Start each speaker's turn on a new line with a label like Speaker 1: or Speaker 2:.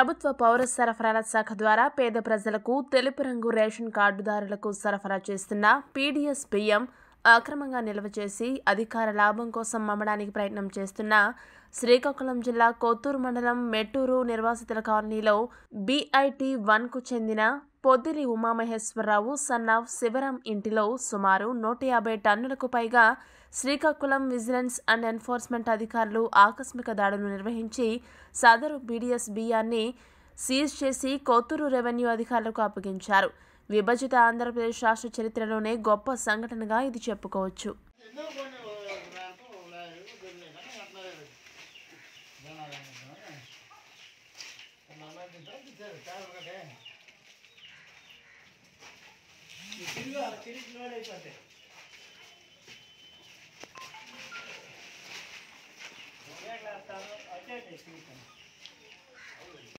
Speaker 1: ప్రభుత్వ పౌర సరఫరాల శాఖ ద్వారా పేద ప్రజలకు తెలుపు రంగు రేషన్ కార్డుదారులకు సరఫరా చేస్తున్న పీడీఎస్ బియ్యం అక్రమంగా నిల్వ చేసి అధికార లాభం కోసం అమ్మడానికి ప్రయత్నం చేస్తున్న శ్రీకాకుళం జిల్లా కొత్తూరు మండలం మెట్టూరు నిర్వాసితుల కాలనీలో బీఐటి వన్కు చెందిన పొద్దిలి ఉమామహేశ్వరరావు సన్ ఆఫ్ శివరాం ఇంటిలో సుమారు నూట యాభై టన్నులకు పైగా శ్రీకాకుళం విజిలెన్స్ అండ్ ఎన్ఫోర్స్మెంట్ అధికారులు ఆకస్మిక దాడులు నిర్వహించి సదరు బీడీఎస్ బియ్యాన్ని సీజ్ చేసి కొత్తూరు రెవెన్యూ అధికారులకు అప్పగించారు విభజిత ఆంధ్రప్రదేశ్ రాష్ట్ర చరిత్రలోనే గొప్ప సంఘటనగా ఇది చెప్పుకోవచ్చు
Speaker 2: ఎందుకు కొన్ని ర్యాంపు ఉన్నాయి దీన్ని అట్లా తిరిగి తిరిగి అయిపోతాయి